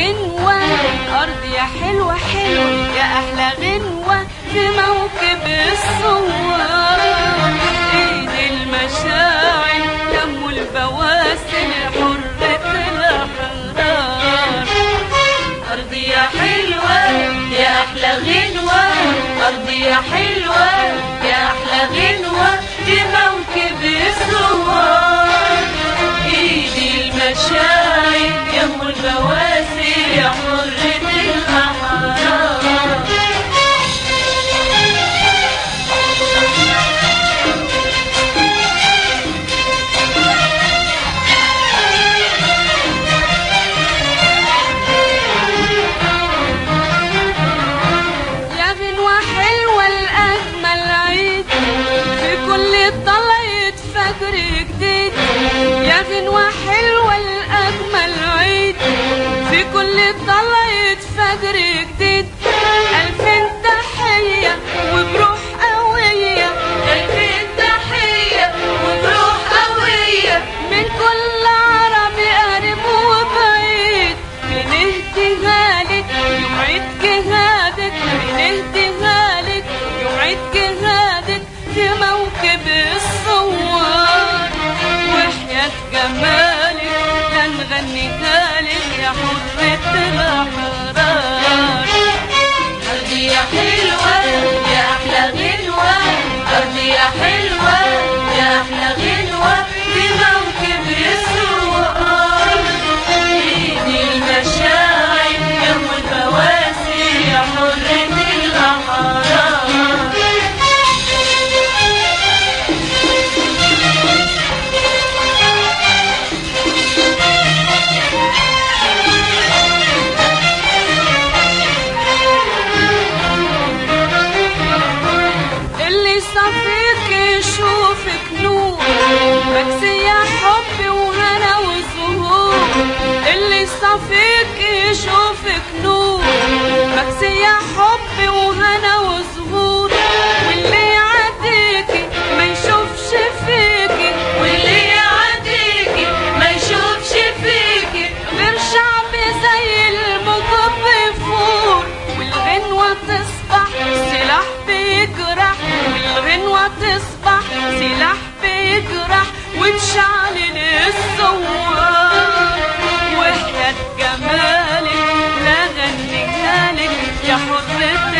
غنوة الأرض يا حلوة حلوة يا أحلى غنوة في موكب الصور إيد المشاعر دم البواسل حرة الأحرار أرضي يا حلوة يا أحلى غنوة أرضي يا حلوة يا أحلى غنوة في موكب الثوار إيدي المشاعر يم البواسل يا حرة الأحرار يا غنوة حلوة الأجمل عيد في كل طلعة فجر جديد يا غنوة حلوة الأجمل عيد في كل طلعة فجر جديد ألفين تحية وبروح قوية ألفين تحية وبروح قوية من كل عربي قريب وبعيد بنهديها لك يوعد جهادك بنهديها لك يوعد جهادك في موكب الصوار وحياة جمالك هنغنيها لك يا حرة الأحرار أرضي يا حلوة يا أحلى غنوة أرضي يا حلوة يا أحلى غنوة في موكب الثوار إيدي المشاعر يوم البواسل يا حرة الأحرار اللي صفيك يشوفك نور مكسي يا حب وهنا وسهور اللي صفيك يشوفك نور مكسي يا حب وهنا وسهور واللي يعديكي ما يشوفش فيكي واللي يعديكي ما يشوفش فيكي غير شعب زي المضب يفور والغنوة تصبح سلاح بيجرح والغنوة تصبح سلاح بيجرح وتشعل الثوار وحياة جمالك لا غنيها لك يا حرة